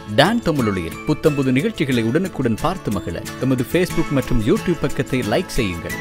Don தமிழொலியில் புத்தம்புது நிகழ்ச்சிகளை உடனுக்குடன் பார்த்து மகிழ எமது ஃபேஸ்புக் மற்றும் யூடியூப் பக்கத்தை லைக் செய்யுங்கள்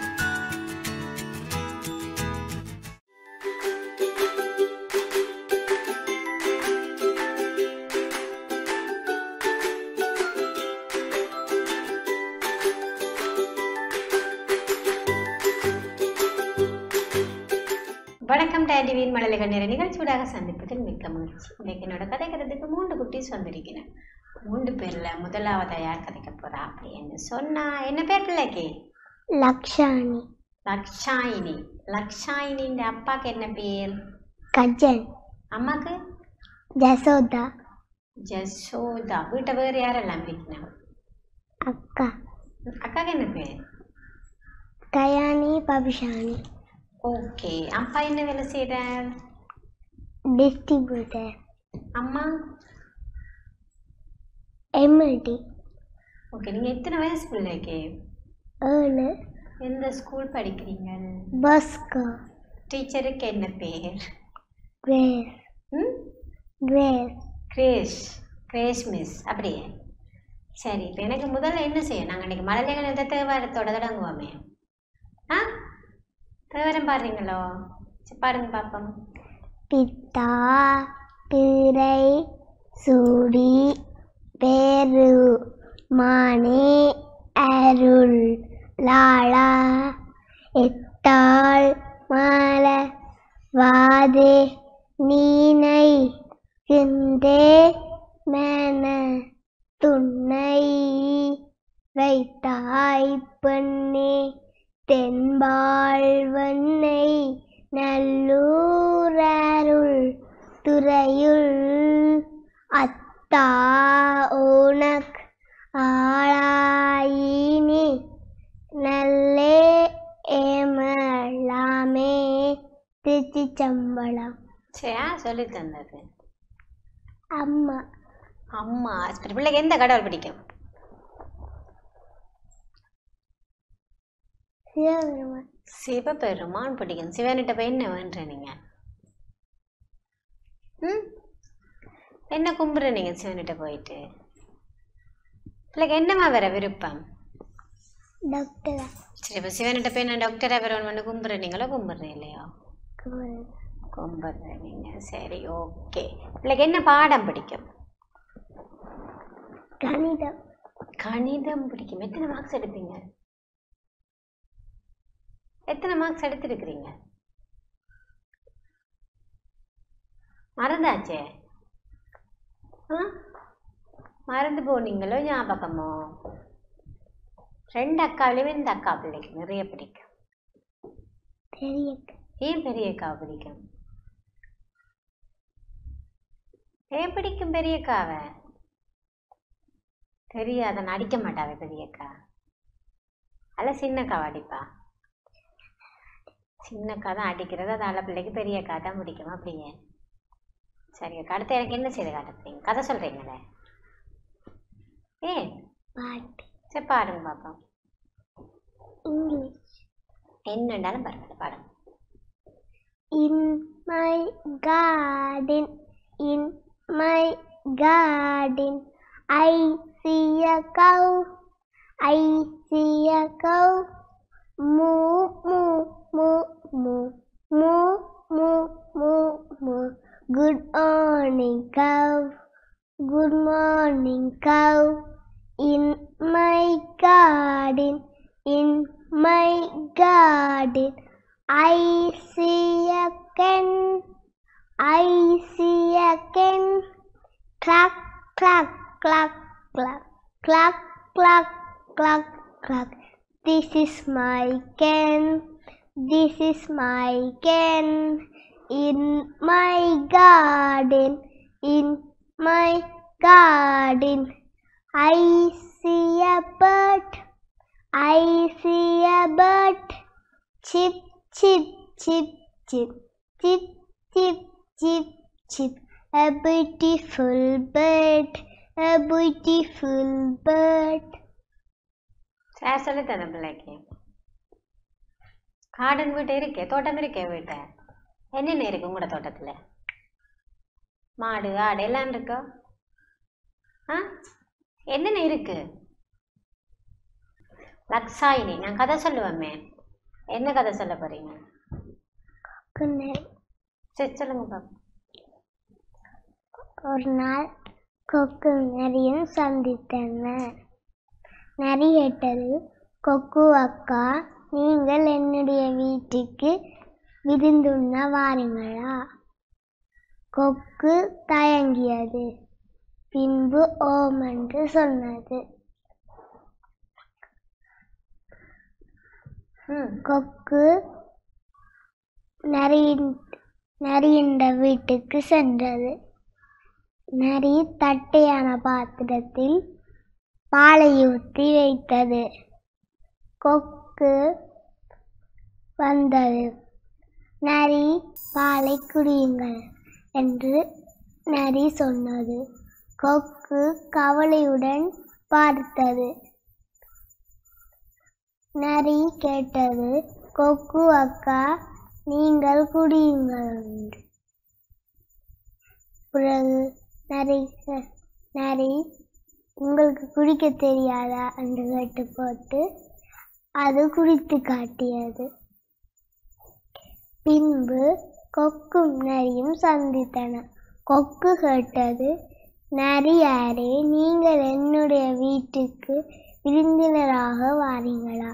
வணக்கம் டேடிவின் மழலைகள் நேர நிகழ்ச்சியூடாக சந்திப்பதில் மிக்க மகிழ்ச்சி இன்னைக்கு என்னோட கதைக்கிறதுக்கு மூன்று குட்டீஸ் வந்திருக்கிறேன் மூன்று பேர்ல முதலாவதா யார் கதைக்க போறா அப்படின்னு சொன்னா என்ன பேர் பிள்ளைக்கு லக்ஷாணி லக்ஷாயினி லக்ஷாயினின்ற அப்பாக்கு என்ன பேர் கஜன் அம்மாக்கு ஜசோதா ஜசோதா வீட்டை வேறு யாரெல்லாம் இருக்கணும் அக்கா அக்காக்கு என்ன பேர் கயானி பபிஷானி ஓகே அப்பா என்ன வேலை செய்கிறார் டிஸ்ட்ரிபியூட்டர் அம்மா எம்எல்டி ஓகே நீங்கள் எத்தனை வயசு பிள்ளைக்கு ஏழு எந்த ஸ்கூல் படிக்கிறீங்க பஸ்கோ டீச்சருக்கு என்ன பேர் கிரேஸ் ம் கிரேஸ் கிரேஷ் கிரேஷ் மிஸ் அப்படியே சரி இப்போ எனக்கு முதல்ல என்ன செய்ய நாங்கள் இன்றைக்கி மழலைகள் எந்த தேவாரத்தோட தொடங்குவோமே ஆ தேவாரம் பாடுறீங்களோ சரி பாடுங்க பார்ப்போம் பித்தா பிறை சூடி பேரு மானே அருள் லாளா எத்தாள் மால வாதே நீனை சிந்தே மேன துன்னை வைத்தாய் பெண்ணே தென்பாழ்வன்னை நல்லூரருள் துறையுள் அத்தா உனக் ஆளாயினி நல்லே ஏமலாமே திருச்சி சம்பளம் சரி ஆ சொல்லி தந்தது அம்மா அம்மா சரி பிள்ளைக்கு எந்த கடவுள் பிடிக்கும் சிவபெருமான் சிவபெருமான் பிடிக்கும் சிவனிட்ட போய் என்ன வேண்ட நீங்கள் ம் என்ன கும்பிட்ற நீங்கள் சிவனிட்ட போயிட்டு பிள்ளைக்கு என்னம்மா வேற விருப்பம் டாக்டரா சரி இப்போ சிவனிட்ட போய் நான் டாக்டராக வரணும்னு கும்பிட்ற நீங்களோ கும்பிட்றேன் இல்லையோ குமரன் கும்பிட்றேன் நீங்கள் சரி ஓகே பிள்ளைக்கு என்ன பாடம் பிடிக்கும் கணிதம் கணிதம் பிடிக்கும் எத்தனை மார்க்ஸ் எடுப்பீங்க எத்தனை மார்க்ஸ் எடுத்திருக்கிறீங்க மறந்தாச்சே ஆ மறந்து போனீங்களோ ஞாபகமோ ரெண்டு அக்காவிலையும் இந்த அக்கா பிள்ளைக்கு நிறைய பிடிக்கும் பெரிய ஏன் பெரிய அக்காவை பிடிக்கும் ஏன் பிடிக்கும் பெரிய அக்காவை தெரியாத அடிக்க மாட்டாவே பெரிய அக்கா அல்ல சின்ன அக்காவை அடிப்பா சின்ன அக்கா தான் அடிக்கிறது அதால பிள்ளைக்கு பெரிய அக்கா தான் பிடிக்கும் அப்படிங்க சரி அக்கா அடுத்து எனக்கு என்ன செய்து காட்டுறீங்க கதை சொல்றீங்களே ஏன் பாட்டு சரி பாருங்க பாப்போம் இங்கிலீஷ் என்னண்டாலும் பரவாயில்ல பாருங்க In my garden, in my garden, I see a cow, I see a cow, moo, moo, moo, moo, moo, moo, moo, moo. Good morning, cow. Good morning, cow. In my garden, in my garden, I see a can, I see a can, clack, clack, clack, clack, clack, clack, clack, clack. This is my can, this is my can, in my garden, in my garden. I see a bird, I see a bird, chip, chip, chip, chip, chip, chip, chip, chip. A beautiful bird, a beautiful bird. Sir சொல்லி தரேன் பிள்ளைக்கு garden வீட்டு இருக்கே தோட்டம் இருக்கே வீட்டை என்னென்ன இருக்கு உங்களோட தோட்டத்தில் மாடு ஆடு எல்லாம் இருக்கோ ஆ என்னென்ன இருக்கு லக்ஸாயினி நான் கதை சொல்லுவேமே என்ன கதை சொல்ல போறீங்க கொக்கு சரி சொல்லுங்க பாப்போம் ஒரு நாள் கொக்கு நரியும் சந்தித்தனர் நரி கேட்டது கொக்கு அக்கா நீங்கள் என்னுடைய வீட்டுக்கு விருந்துண்ண வாருங்களா கொக்கு தயங்கியது பின்பு ஓம் என்று சொன்னது ம் கொக்கு நரியின் நரியின்ற வீட்டுக்கு சென்றது நரி தட்டையான பாத்திரத்தில் பாலை ஊற்றி வைத்தது கொக்கு வந்தது நரி பாலை குடியுங்கள் என்று நரி சொன்னது கொக்கு கவலையுடன் பார்த்தது நரி கேட்டது கொக்கு அக்கா நீங்கள் குடியுங்கள் என்று பிறகு நரி நரி உங்களுக்கு குடிக்க தெரியாதா என்று கேட்டு போட்டு அது குடித்து காட்டியது பின்பு கொக்கும் நரியும் சந்தித்தன கொக்கு கேட்டது நரி யாரே நீங்கள் என்னுடைய வீட்டுக்கு விருந்தினராக வாரீங்களா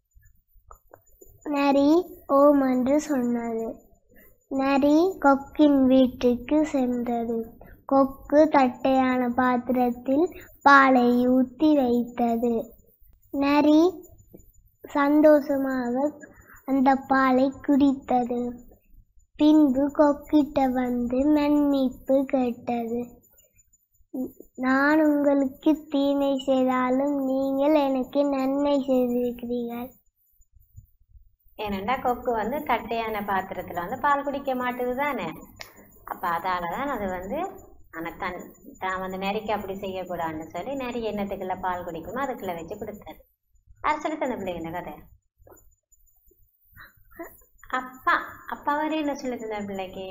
நரி ஓம் என்று சொன்னது நரி கொக்கின் வீட்டுக்கு சென்றது கொக்கு தட்டையான பாத்திரத்தில் பாலை ஊற்றி வைத்தது நரி சந்தோஷமாக அந்த பாலை குடித்தது பின்பு கொக்கிட்ட வந்து மன்னிப்பு கேட்டது நான் உங்களுக்கு தீமை செய்தாலும் நீங்கள் எனக்கு நன்மை செய்திருக்கிறீர்கள் ஏனண்டா கொக்கு வந்து தட்டையான பாத்திரத்துல வந்து பால் குடிக்க மாட்டுது தானே அப்ப அதால தான் அது வந்து ஆனா தன் தான் வந்து நெறிக்கு அப்படி செய்யக்கூடாதுன்னு சொல்லி நெறி என்னத்துக்குள்ள பால் குடிக்குமோ அதுக்குள்ள வச்சு கொடுத்தாரு யார் சொல்லி தந்த பிள்ளைங்க இந்த கதை அப்பா அப்பா வரை என்ன சொல்லி தந்த பிள்ளைக்கு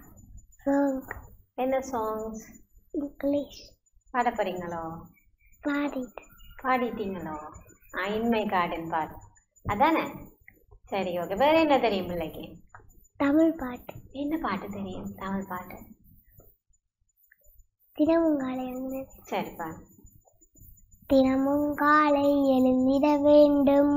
என்ன சாங்ஸ் இங்கிலீஷ் பாட போறீங்களோ பாடிட்டு பாடிட்டீங்களோ ஆ இன்மை கார்டன் பாடு அதானே சரி ஓகே வேற என்ன தெரியும் பிள்ளைக்கு தமிழ் பாட்டு என்ன பாட்டு தெரியும் தமிழ் பாட்டு தினமும் காலை வந்து சரி பாடு தினமும் காலை எழுந்திட வேண்டும்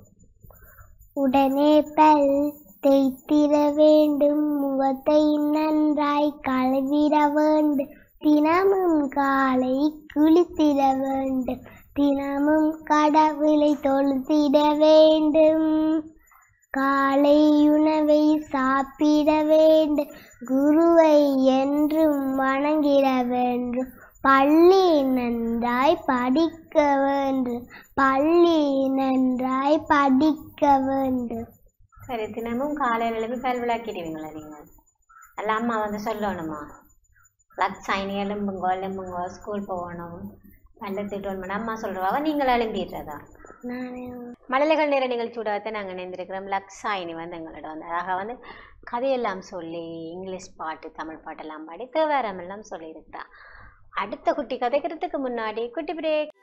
உடனே பல் தேய்த்திட வேண்டும் முகத்தை நன்றாய் கழுவிட வேண்டும் தினமும் காலை குளித்திட வேண்டும் தினமும் கடவுளை தொழுத்திட வேண்டும் காலை உணவை சாப்பிட வேண்டும் குருவை என்றும் வணங்கிட வேண்டும் பள்ளி நன்றாய் படிக்க வேண்டும் பள்ளி நன்றாய் படிக்க வேண்டும் சரி தினமும் காலையில் எழுப்பி பல் விளக்கிடுவீங்களா நீங்கள் எல்லாம் அம்மா வந்து சொல்லணுமா லக்ஸாயினி எலும்புங்கோ எலும்புங்கோ ஸ்கூல் போகணும் பல்ல திட்டணும் அம்மா சொல்கிறவா நீங்கள் எழும்பிடுறதா நான் மழலைகள் நேர நிகழ்ச்சியோட நாங்கள் இணைந்திருக்கிறோம் லக்ஸாயினி வந்து எங்களோட வந்து அழகாக வந்து கதையெல்லாம் சொல்லி இங்கிலீஷ் பாட்டு தமிழ் பாட்டெல்லாம் பாடி தேவாரமெல்லாம் சொல்லியிருக்கிறா அடுத்த குட்டி கதைக்கிறதுக்கு முன்னாடி குட்டி பிரேக்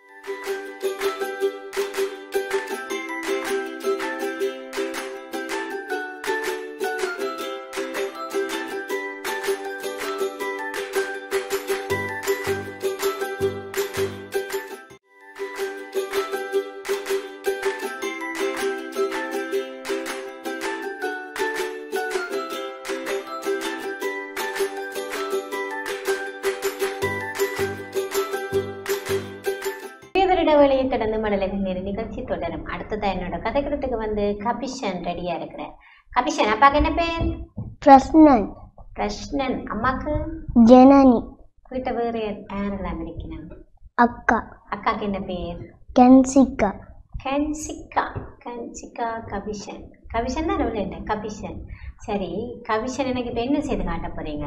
வருட வேலையை கடந்து மடலகம் நேர நிகழ்ச்சி தொடரும் அடுத்ததா என்னோட கதைக்கிறதுக்கு வந்து கபிஷன் ரெடியா இருக்கிறேன் கபிஷன் அப்பாக்கு என்ன பேர் பிரஸ்னன் கிருஷ்ணன் அம்மாக்கு ஜனனி வீட்டை வேறு யாரெல்லாம் இருக்கணும் அக்கா அக்காக்கு என்ன பேர் கன்சிகா கன்சிகா கன்சிகா கபிஷன் கபிஷன் தான் எவ்வளோ இல்லை கபிஷன் சரி கபிஷன் எனக்கு இப்போ என்ன செய்து காட்ட போறீங்க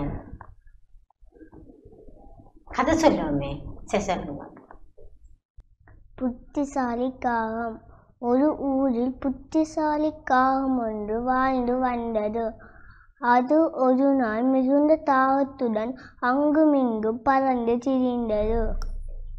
கதை சொல்லுவோமே சரி சொல்லுங்க புத்திசாலி காகம் ஒரு ஊரில் புத்திசாலி காகம் ஒன்று வாழ்ந்து வந்தது அது ஒரு நாள் மிகுந்த தாகத்துடன் அங்குமிங்கும் பறந்து திரிந்தது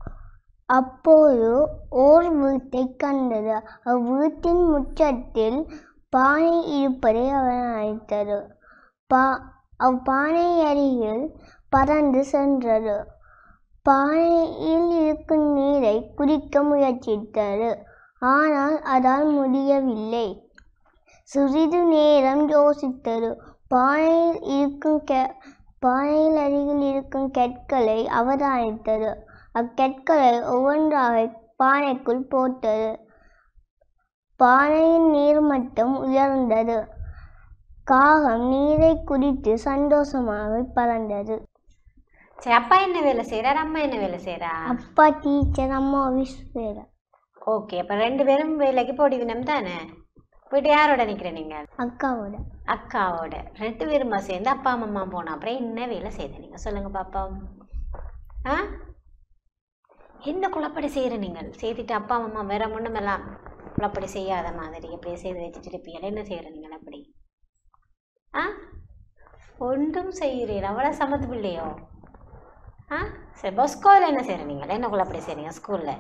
அப்போது ஓர் வீட்டைக் கண்டது அவ்வீட்டின் முற்றத்தில் பானை இருப்பதை அவன் அழைத்தது பா அவ்பானை அருகில் பறந்து சென்றது பானையில் இருக்கும் நீரை குடிக்க முயற்சித்தது ஆனால் அதால் முடியவில்லை சிறிது நேரம் யோசித்தது பானையில் இருக்கும் கெ பானையில் அருகில் இருக்கும் கற்களை அவதானித்தது அக்கற்களை ஒவ்வொன்றாக பானைக்குள் போட்டது பானையின் நீர்மட்டம் உயர்ந்தது காகம் நீரை குடித்து சந்தோஷமாக பறந்தது சரி அப்பா என்ன வேலை செய்கிறார் அம்மா என்ன வேலை செய்கிறா அப்பா டீச்சர் அம்மா ஆஃபீஸ் வேற ஓகே அப்போ ரெண்டு பேரும் வேலைக்கு போடுவினம் தானே போயிட்டு யாரோட நிற்கிற நீங்கள் அக்காவோட அக்காவோட ரெண்டு பேருமா சேர்ந்து அப்பா அம்மா போன அப்புறம் என்ன வேலை செய்த நீங்கள் சொல்லுங்க பாப்போம் ஆ என்ன குழப்படி செய்கிற நீங்கள் செய்துட்டு அப்பா அம்மா வேற ஒன்றுமெல்லாம் குழப்படி செய்யாத மாதிரி அப்படியே செய்து வச்சுட்டு இருப்பீங்க என்ன செய்கிற நீங்கள் அப்படி ஆ ஒன்றும் செய்கிறீர் அவ்வளோ சமத்து பிள்ளையோ ஆ சரி பொஸ்கோவில் என்ன செய்கிற நீங்கள் என்ன குழப்படி செய்கிறீங்க ஸ்கூலில்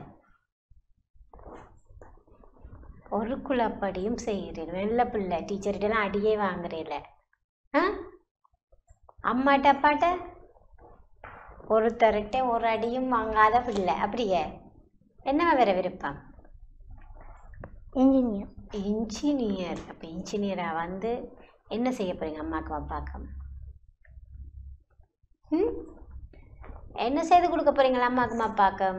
ஒரு குழப்படியும் செய்கிறீர் வெள்ள பிள்ளை டீச்சர்கிட்டலாம் அடியே வாங்குறீல ஆ அம்மாட்ட அப்பாட்ட ஒருத்தர்கிட்ட ஒரு அடியும் வாங்காத பிள்ளை அப்படியே என்ன வேற விருப்பம் இன்ஜினியர் இன்ஜினியர் அப்போ இன்ஜினியராக வந்து என்ன செய்ய போறீங்க அம்மாக்கும் அப்பாக்கும் ம் என்ன செய்து கொடுக்க போறீங்களா அம்மாக்கும் அப்பாக்கும்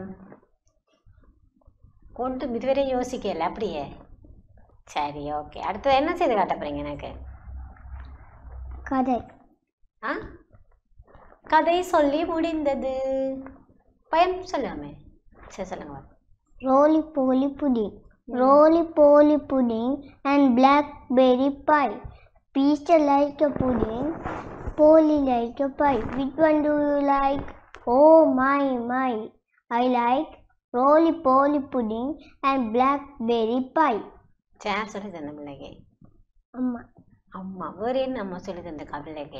கொண்டு இதுவரை யோசிக்கல அப்படியே சரி ஓகே அடுத்தது என்ன செய்து காட்ட போறீங்க எனக்கு கதை ஆ கதை சொல்லி முடிந்தது பயம் சொல்லாமே சரி சொல்லுங்க roly poly pudding, roly poly pudding, and blackberry pie. Peter like a pudding, Polly like a pie. Which one do you like? Oh my my, I like roly poly pudding and blackberry pie. சேர் சொல்லி தந்த பிள்ளைக்கு அம்மா அம்மா வேறு என்ன அம்மா சொல்லி தந்த பிள்ளைக்கு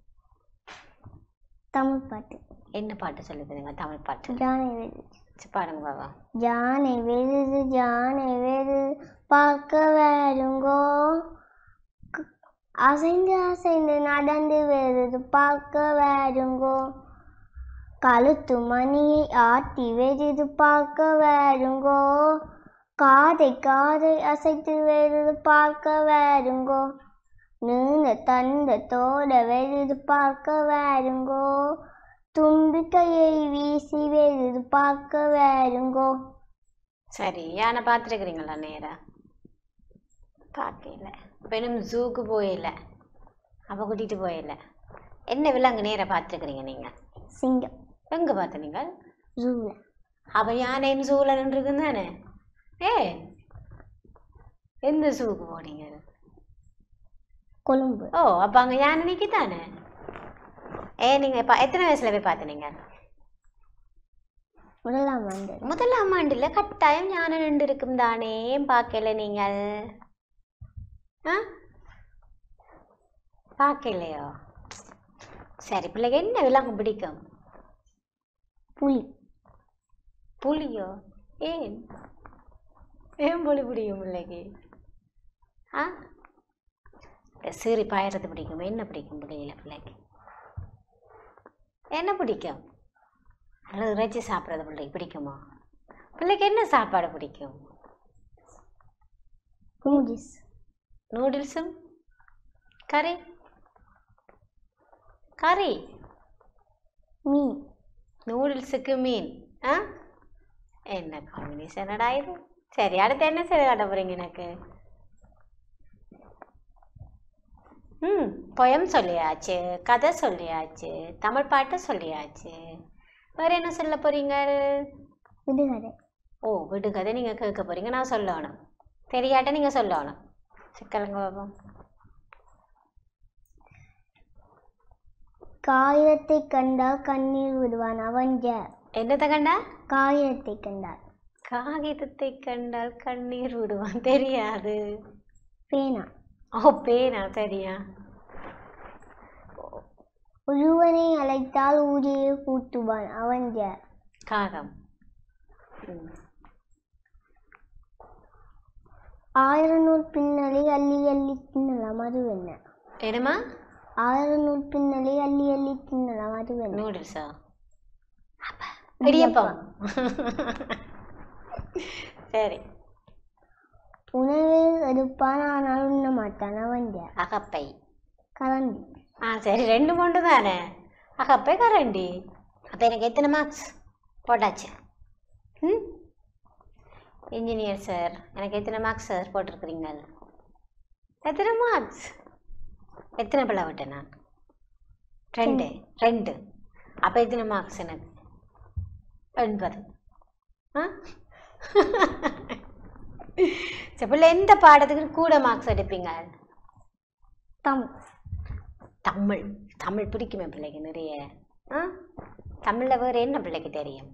தமிழ் பாட்டு என்ன பாட்டு சொல்லி தந்தீங்க தமிழ் பாட்டு ஜானை வெது சரி, பாடுங்க பாபா ஜானை வெது ஜானை வெது பார்க்க வேறுங்கோ க- அசைந்து அசைந்து நடந்து வருது பார்க்க வேறுங்கோ கழுத்து மணியை ஆட்டி வெறிது பார்க்க வேறுங்கோ காதை காதை அசைத்து வெறிது பார்க்க வேறுங்கோ நீண்ட தந்தத்தோட வெறிது பார்க்க வேறுங்கோ தும்பிக்கையை வீசி வெறிது பார்க்க வேறுங்கோ சரி யானை பார்த்துருக்குறீங்களா நேரா பார்க்கல இப்போ இன்னும் ஜூக்கு போயில அப்போ கூட்டிகிட்டு போயில என்ன விலங்கு நேரா பார்த்துருக்குறீங்க நீங்கள் சிங்கம் எங்கே பார்த்து நீங்கள் ஜூல அப்போ யானைன்னு ஜூவில் நின்றுருக்குன்னு தானே ஏ எந்த ஜூக்கு போனீங்க கொழும்பு ஓ அப்போ அங்கே யானை நிற்கிதானே ஏ நீங்கள் இப்போ எத்தனை வயசில் போய் பார்த்தீங்க முதலாம் ஆண்டு முதலாம் ஆண்டில் கட்டாயம் ஞான நின்று இருக்கும் தானே பார்க்கல நீங்கள் ஆ பார்க்கலையோ சரி பிள்ளைக்கு என்ன விலங்கு பிடிக்கும் புலி புலியோ ஏன் ஏன் புலி பிடிக்கும் பிள்ளைக்கு ஆ இந்த சீறி பாயறது பிடிக்கும் என்ன பிடிக்கும் பிள்ளைகள பிள்ளைக்கு என்ன பிடிக்கும் அல்லது இறைச்சி சாப்பிட்றது பிள்ளைக்கு பிடிக்குமா பிள்ளைக்கு என்ன சாப்பாடு பிடிக்கும் நூடில்ஸ் நூடுல்ஸும் கறி கறி மீன் நூடுல்ஸுக்கு மீன் ஆ என்ன காம்பினேஷனடா இது சரி அடுத்து என்ன செய்து காட்ட போறீங்க எனக்கு ம் பொயம் சொல்லியாச்சு கதை சொல்லியாச்சு தமிழ் பாட்டு சொல்லியாச்சு வேறு என்ன சொல்ல போறீங்க விடுகதை ஓ விடுகதை நீங்கள் கேட்க போறீங்க நான் சொல்லணும் தெரியாட்ட நீங்கள் சொல்லணும் சிக்கலுங்க பாப்போம் காகிதத்தை கண்டால் கண்ணீர் விடுவான் அவன் யார் என்னத்தை கண்டா காகிதத்தை கண்டால் காகிதத்தை கண்டால் கண்ணீர் விடுவான் தெரியாது பேனா ஓ பேனா சரியா ஒருவனை அழைத்தால் ஊதியை கூட்டுவான் அவன் யார் காகம் ம் ஆயிரம் நூல் பின்னலை அள்ளி அள்ளி தின்னலாம் அது என்ன என்னம்மா ஆயிரம் நூல் பின்னலை அள்ளி அள்ளி தின்னலாம் அது என்ன நூடுல்ஸா இடியப்பம் சரி உணவை எடுப்பான் ஆனால் உண்ண மாட்டான் அவன் யார்? அகப்பை கரண்டி ஆ சரி ரெண்டு மூன்று தானே அகப்பை கரண்டி அப்போ எனக்கு எத்தனை மார்க்ஸ் போட்டாச்சு ம் இன்ஜினியர் சார் எனக்கு எத்தனை மார்க்ஸ் சார் போட்டிருக்கிறீங்க எத்தனை மார்க்ஸ் எத்தனை பிள்ளை விட்டேன் நான் ரெண்டு ரெண்டு அப்போ எத்தனை மார்க்ஸ் எனக்கு எண்பது ஆ சரி பிள்ளை எந்த பாடத்துக்கு கூட மார்க்ஸ் எடுப்பீங்க தம் தமிழ் தமிழ் பிடிக்குமே பிள்ளைக்கு நிறைய ஆ தமிழில் வேறு என்ன பிள்ளைக்கு தெரியும்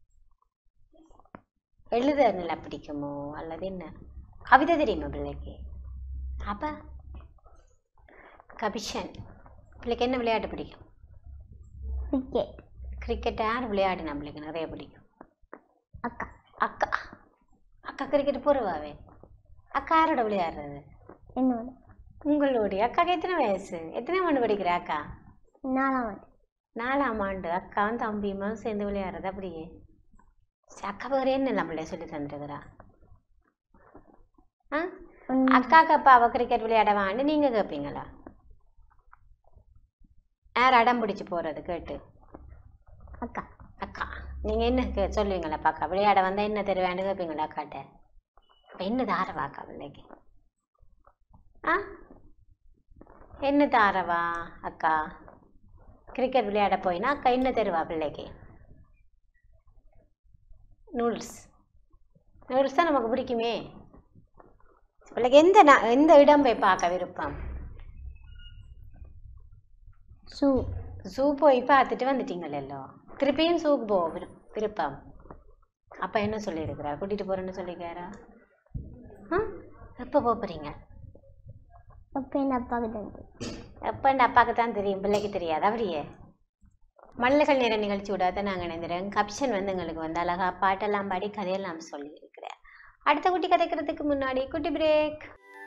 எழுத நல்லா பிடிக்குமோ அல்லது என்ன கவிதை தெரியுமா பிள்ளைக்கு அப்போ கபிஷன் பிள்ளைக்கு என்ன விளையாட்டு பிடிக்கும் கிரிக்கெட் கிரிக்கெட் யார் விளையாடு நம்மளுக்கு நிறைய பிடிக்கும் அக்கா அக்கா அக்கா கிரிக்கெட் போடுவாவே அக்கா யாரோட விளையாடுறது என்னோட உங்களுடைய அக்காக்கு எத்தனை வயசு எத்தனை ஆண்டு படிக்கிற அக்கா நாலாம் ஆண்டு நாலாம் ஆண்டு அக்காவும் தம்பியுமா சேர்ந்து விளையாடுறது அப்படியே சரி, அக்கா வேறு என்ன நம்மளே சொல்லி தந்துருக்குறா ஆ ஒன்று அக்காக்கு அப்பா அவ கிரிக்கெட் விளையாடவான்னு நீங்கள் கேட்பீங்களா யார் அடம் பிடிச்சி போகிறது கேட்டு அக்கா அக்கா நீங்கள் என்ன கே சொல்லுவீங்களா அக்கா விளையாட வந்தால் என்ன தருவேன்னு கேட்பீங்களா அக்காட்ட அப்போ என்ன தாரவா அக்கா பிள்ளைக்கு ஆ என்ன தாரவா அக்கா கிரிக்கெட் விளையாட போயினா அக்கா என்ன தருவா பிள்ளைக்கு நூடுல்ஸ் நூடுல்ஸ் தான் நமக்கு பிடிக்குமே பிள்ளைக்கு எந்த நா எந்த இடம் போய் பார்க்க விருப்பம் சூ ஜூ போய் பார்த்துட்டு வந்துட்டீங்களோ திருப்பியும் ஜூக்கு போ விரு- விருப்பம் அப்பா என்ன சொல்லியிருக்கிறா கூட்டிகிட்டு போகிறேன்னு சொல்லிக்காரா ஆ எப்போ போகிறீங்க அப்போ என் அப்பாவுக்கு தந்து எப்போ என் அப்பாவுக்கு தான் தெரியும் பிள்ளைக்கு தெரியாது அப்படியே மல்லகள் நேர நிகழ்ச்சி விடாத நாங்கள் நினைக்கிறேன் கப்ஷன் வந்து எங்களுக்கு வந்து அழகா பாட்டெல்லாம் பாடி கதையெல்லாம் சொல்லியிருக்கிறேன் அடுத்த குட்டி கதைக்கிறதுக்கு முன்னாடி குட்டி பிரேக்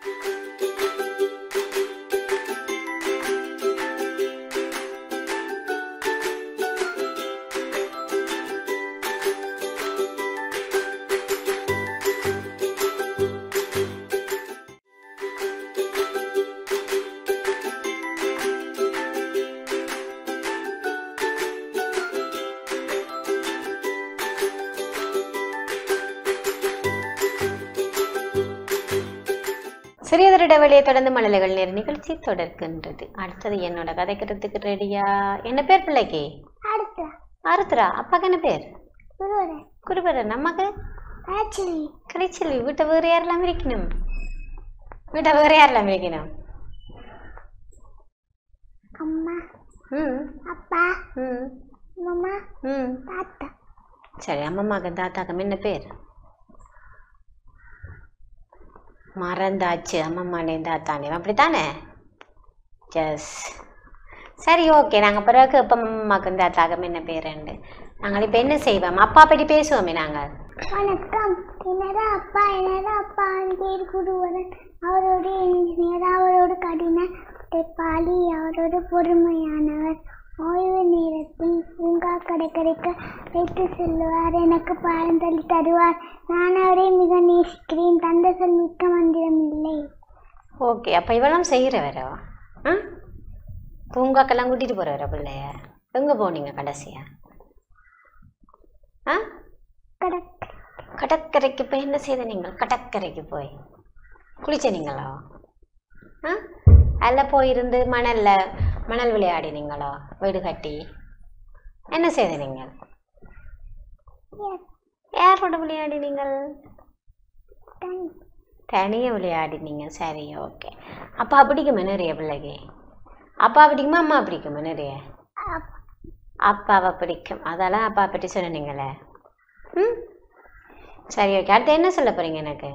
சிறியதொரு இடைவெளியை தொடர்ந்து மழலைகள் நேர நிகழ்ச்சி தொடர்கின்றது அடுத்தது என்னோட கதைக்கிறதுக்கு ரெடியா என்ன பேர் பிள்ளைக்கு அடுத்த ஆருத்ரா அப்பாக்கு என்ன பேர் ஒருவரை குருபரன் நமக்கு ஆக்சுவலி கிடைச்சல் வீட்டை வேறு யாரெல்லாம் இருக்கணும் வீட்டை வேறு யாரெல்லாம் இருக்கணும் அம்மா ம் அப்பா ம் மாமா ம் தாத்தா சரி அம்மம்மாக்கு தாத்தாக்கும் என்ன பேர் மறந்தாச்சு அம்மம்மானே தாத்தானே அப்படித்தானே எஸ் சரி ஓகே நாங்கள் பிறகு இப்போ அம்மாக்கும் தாத்தாக்கும் என்ன பேருண்டு நாங்கள் இப்போ என்ன செய்வோம் அப்பா பற்றி பேசுவோமே நாங்கள் வணக்கம் என்னோட அப்பா என்னோட அப்பா பேர் குருவரன் அவரோட இன்ஜினியர் அவரோட கடின பாலி அவரோட பொறுமையானவர் ஓய்வு நேரத்தில் பூங்கா கடற்கரைக்க வைத்து செல்லுவார் எனக்கு பாடம் சொல்லி தருவார் நான் அவரை மிக நேசிக்கிறேன் தந்த சொல் மிக்க மந்திரம் இல்லை ஓகே அப்போ இவெல்லாம் செய்கிறவரோ ஆ பூங்காக்கெல்லாம் கூட்டிகிட்டு போகிறவரோ பிள்ளைய எங்கே போனீங்க கடைசியா ஆ கடற்கரை கடற்கரைக்கு போய் என்ன செய்த நீங்கள் கடற்கரைக்கு போய் குளிச்ச நீங்களோ ஆ அதில் போயிருந்து மணலில் மணல் விளையாடினீங்களோ வீடு கட்டி என்ன செய்த நீங்கள் யாரோட விளையாடினீங்கள் தனியாக விளையாடினீங்க சரி ஓகே அப்பா பிடிக்குமா நிறைய பிள்ளைக்கு அப்பா பிடிக்குமா அம்மா பிடிக்குமா நிறைய அப்பாவை பிடிக்கும் அதெல்லாம் அப்பா பற்றி சொன்னீங்களே ம் சரி ஓகே அடுத்து என்ன சொல்ல போறீங்க எனக்கு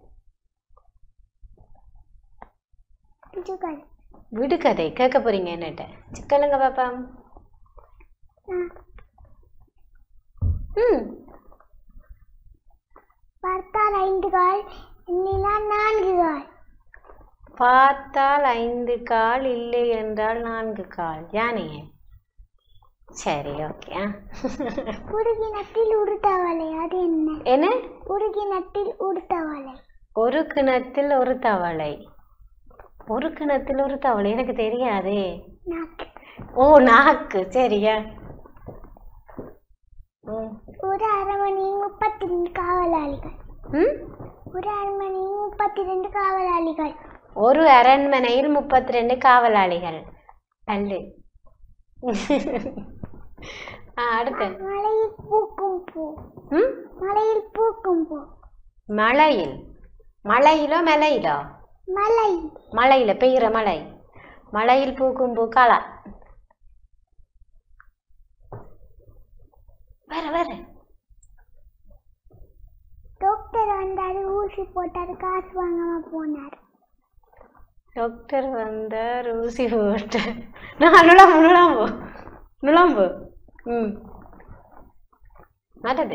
விடுகதை கேட்க போறீங்க என்னட்ட சிக்கலுங்க பாப்பா ம் பார்த்தால் ஐந்து கால் இல்லை என்றால் நான்கு கால் யானையே சரி ஓகே உருகினத்தில் உருத்தவளை அது என்ன என்ன உருகினத்தில் உருத்தவளை ஒரு கிணத்தில் ஒரு தவளை ஒரு கிணத்தில் ஒரு தவளை எனக்கு தெரியாதே நாக்கு ஓ நாக்கு சரியா ம். ஒரு அரண்மனையில் முப்பத்தி ரெண்டு காவலாளிகள் ம்? ஒரு அரண்மனையில் முப்பத்தி ரெண்டு காவலாளிகள் ஒரு அரண்மனையில் முப்பத்தி ரெண்டு காவலாளிகள் பல்லு ஆ, அடுத்து மலையில் பூக்கும் பூ ம்? மலையில் பூக்கும் பூ மலையில் மலையிலோ மலையிலோ மலை மலையில பெய்கிற மலை மலையில் பூக்கும் பூக்காலா வேற வேற டாக்டர் வந்தாரு ஊசி போட்டாரு காசு வாங்காம போனார் டாக்டர் வந்தார் ஊசி போட்டு நான் நுழம்பு நுழம்பு நுழம்பு ம் நல்லது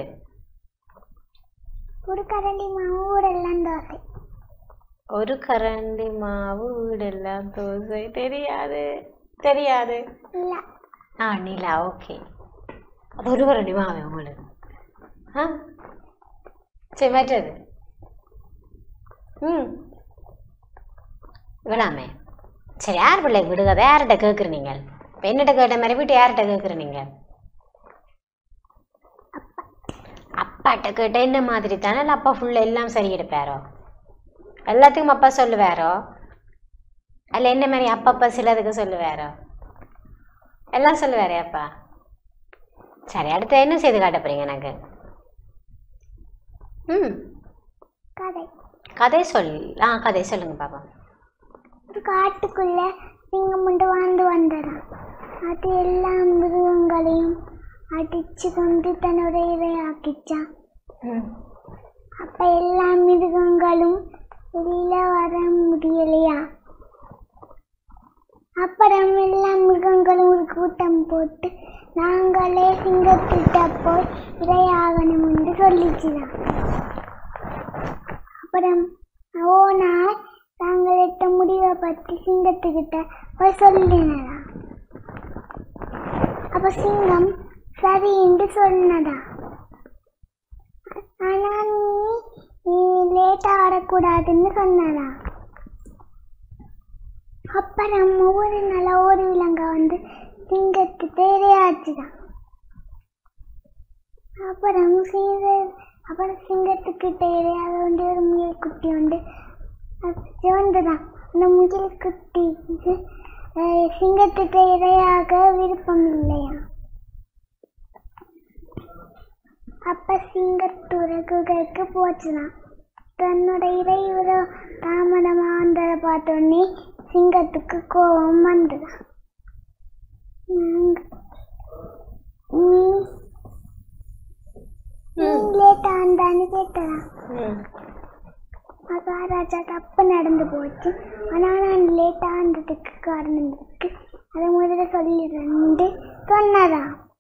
ஒரு கரண்டி மாவு ஊரெல்லாம் தோசை ஒரு கரண்டி மாவு வீடெல்லாம் தோசை தெரியாது தெரியாது இல்ல ஆ நீலா ஓகே அது ஒரு கரண்டி மாவு உங்களுக்கு ஆ சரி மற்றது ம் விடாமே சரி யார் பிள்ளைக்கு விடுகதை யார்கிட்ட கேட்குற நீங்கள் இப்போ என்னட்ட கேட்ட மாதிரி வீட்டு யார்கிட்ட கேட்குற நீங்கள் அப்பாட்ட கேட்ட என்ன மாதிரி தானே இல்லை அப்பா ஃபுல்லாக எல்லாம் சரி எடுப்பாரோ எல்லாத்துக்கும் அப்பா சொல்லுவாரோ அல்ல என்ன மாதிரி அப்பப்பா சிலதுக்கு சொல்லுவாரோ எல்லாம் சொல்லுவாரே அப்பா சரி அடுத்து என்ன செய்து காட்ட போறீங்க எனக்கு ம் கதை கதை சொல் ஆ கதை சொல்லுங்க பாப்பா ஒரு காட்டுக்குள்ள சிங்கம் கொண்டு வாழ்ந்து வந்ததாம் அது எல்லா மிருகங்களையும் அடிச்சு கொண்டு தன்னோட இரையாக்கிச்சான் ம் அப்ப எல்லா மிருகங்களும் வெளியில வர முடியலையா அப்புறம் எல்லா மிருகங்களும் ஒரு கூட்டம் போட்டு நாங்களே சிங்கத்திட்ட போய் இரையாகணும் என்று சொல்லிச்சுதான் அப்புறம் ஓனா தாங்களிட்ட முடிவை பற்றி சிங்கத்துக்கிட்ட போய் சொல்லினதா அப்ப சிங்கம் சரி என்று சொன்னதா ஆனா நீ லேட்டா வரக்கூடாதுன்னு சொன்னதா அப்புறம் ஒவ்வொரு நாளா ஒரு விலங்க வந்து சிங்கத்துக்கு இரையாச்சுதான் அப்புறம் சிங்க அப்புறம் சிங்கத்துக்கிட்ட இரையாக வந்து ஒரு முயல் குட்டி உண்டு அது சிவந்துதான் அந்த முயல் குட்டிக்கு அஹ், சிங்கத்துக்கு இரையாக விருப்பம் இல்லையா அப்ப சிங்கத்தூர குகைக்கு போச்சுதான் தன்னோட இறையுற தாமதமா வந்ததை பார்த்தோன்னே சிங்கத்துக்கு கோபம் வந்துதான் நாங்க- நீ நீ லேட்டா வந்தான்னு கேட்டதான் ம் மகாராஜா தப்பு நடந்து போச்சு ஆனா நான் லேட்டா வந்ததுக்கு காரணம் இருக்கு அதை முதல்ல சொல்லிடுறேன் சொன்னதா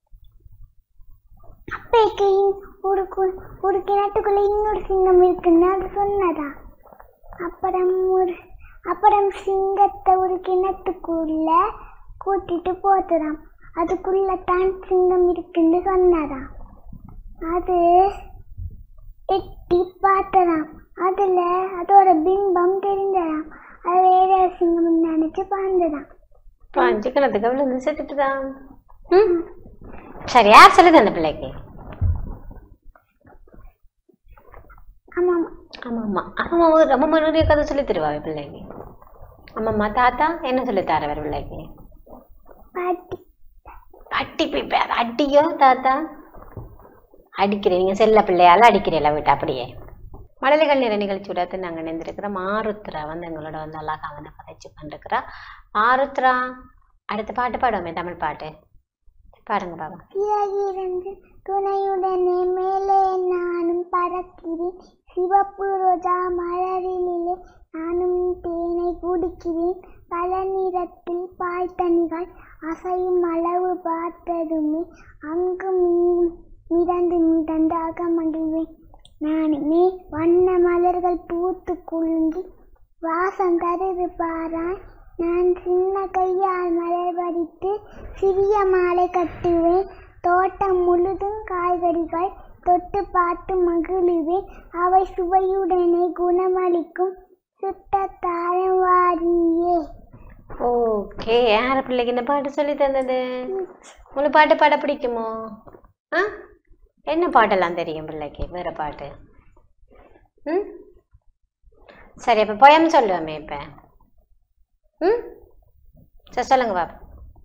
அப்பைக்கு ஒரு கு- ஒரு கிணத்துக்குள்ள இன்னொரு சிங்கம் இருக்குன்னு அது சொன்னதா அப்புறம் ஒரு அப்புறம் சிங்கத்தை ஒரு கிணத்துக்குள்ள கூட்டிட்டு போத்துதாம் அதுக்குள்ள தான் சிங்கம் இருக்குன்னு சொன்னதாம் அது எட்டி பார்த்ததாம் அதுல அதோட பிம்பம் தெரிஞ்சதாம் அது வேற சிங்கம் நினைச்சு பாய்ந்ததாம் அஞ்சு கிணத்துக்கு விழுந்து செத்துட்டுதான் ம் சரி யார் சொல்லுது அந்த பிள்ளைக்கு ஆமாம் ஆமாம்மா ஆமாம் ஒரு அம்மா நிறைய கதை சொல்லி தருவாங்க பிள்ளைக்கு ஆமாம்மா தாத்தா என்ன சொல்லி தரவர் பிள்ளைக்கு பாட்டி அட்டி பிப்பேர் அடியோ தாத்தா அடிக்கிறீங்க செல்ல பிள்ளையால அடிக்கிறீங்களா வீட்டு அப்படியே மழலைகள் நிற நிகழ்ச்சியோட நாங்கள் இணைந்திருக்கிறோம் ஆருத்ரா வந்து எங்களோட வந்து அழகா வந்து கதைச்சு பண்ணிருக்கிறா ஆருத்ரா அடுத்த பாட்டு பாடுவோமே தமிழ் பாட்டு பாருங்க பாபா சிறகிருந்து துணையுடனே மேலே நானும் பறக்கிறேன் சிவப்பு ரோஜா மலரிலே நானும் தேனை குடிக்கிறேன் பல நிறத்தில் பால் தண்ணிகள் அசையும் அளவு பார்த்ததுமே அங்கும் இங்கும் மிதந்து மிதந்தாக மகிழ்வேன் நானுமே வண்ண மலர்கள் பூத்து குலுங்கி வாசம் தருது தோட்டம் முழுதும் காய்கறிகள் தொட்டு பார்த்து மகிழுவேன் அவை சுவையுடனே குணமளிக்கும் சுட்டத்தாரம் வாரியே ஓகே யார பிள்ளைக்கு இந்த பாட்டு சொல்லி தந்தது உங்களுக்கு பாட்டு பாட பிடிக்குமோ ஆ என்ன பாட்டெல்லாம் தெரியும் பிள்ளைக்கு வேற பாட்டு ம் சரி அப்போ poem சொல்லுவோமே இப்போ ம் சரி சொல்லுங்க பாப்பா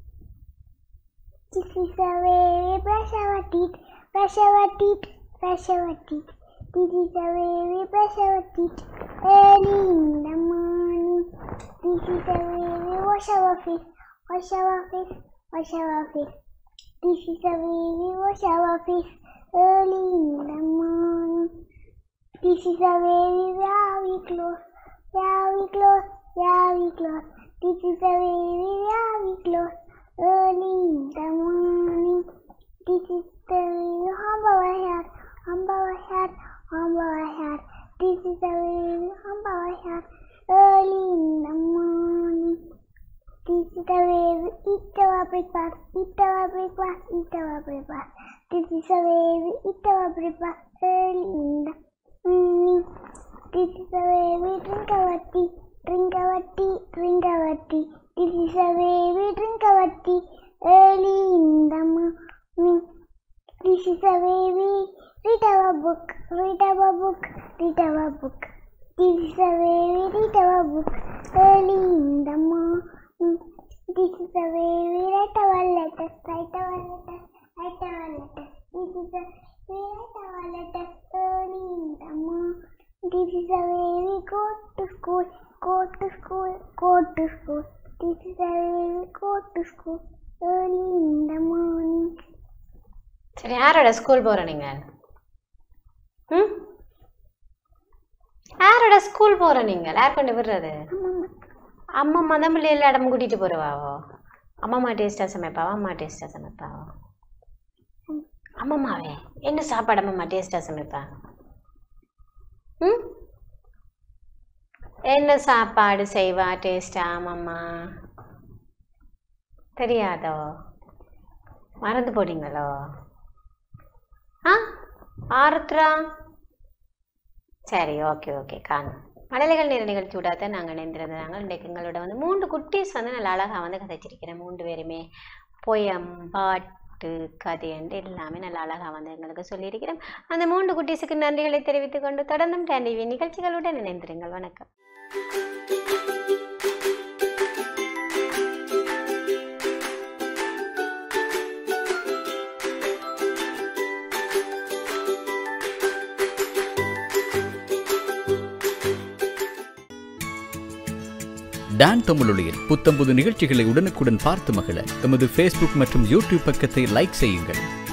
This is a very brush our teeth, brush our teeth, brush our teeth. This is a very brush our teeth early in the morning. This is a very wash our face, wash our face, wash our face. This is a very wash our face early in the morning. This is a very very close, very close, very close. This is a very very close early in the morning. This is the very hump our head, hump our head, hump our head. This is the very hump our head early in the morning. This is the way we eat our breakfast, eat our breakfast, eat our breakfast. This is the way we eat our breakfast early in the morning. This is the way we drink our tea, drink our tea, drink our tea. This is the way we drink our tea early in the morning. This is the way we read our book, read our book, read our book. This is the way we read our book early in the morning. This is the way we write our letters, write our letters, write our letters. This is the way we write our letters early in the morning. This is the way we go to school, go to school, go to school. This is the way we go to school early in the morning. சரி யாரோட school போகிற நீங்கள் ம் யாரோட school போகிற நீங்கள் யார் கொண்டு விடுறது அம்மா மதம் பிள்ளைகள் இடம் கூட்டிகிட்டு போகிறவாவோ அம்மா டேஸ்ட்டாக சமைப்பாவா அம்மா டேஸ்ட்டாக சமைப்பாவோ அம்மம்மாவே என்ன சாப்பாடு அம்மம்மா டேஸ்ட்டாக சமைப்பா ம் என்ன சாப்பாடு செய்வா டேஸ்டா அம்மம்மா தெரியாதோ மறந்து போட்டீங்களோ ஆ ஆருத்ரா சரி ஓகே ஓகே காணும் மழலைகள் நேர நிகழ்ச்சி விடாத நாங்கள் இணைந்திருந்தாங்க இன்றைக்கு எங்களோட வந்து மூன்று குட்டீஸ் வந்து நல்லா அழகாக வந்து கதைச்சிருக்கிறேன் மூன்று பேருமே போயம் பாட்டு கதை என்று எல்லாமே நல்லா அழகாக வந்து எங்களுக்கு சொல்லியிருக்கிறோம் அந்த மூன்று குட்டீஸுக்கு நன்றிகளை தெரிவித்துக் கொண்டு தொடர்ந்தும் டிவி நிகழ்ச்சிகளுடன் இணைந்திருங்கள் வணக்கம் டான் தமிழொலியில் புத்தம்புது நிகழ்ச்சிகளை உடனுக்குடன் பார்த்து மகிழ எமது ஃபேஸ்புக் மற்றும் யூடியூப் பக்கத்தை லைக் செய்யுங்கள்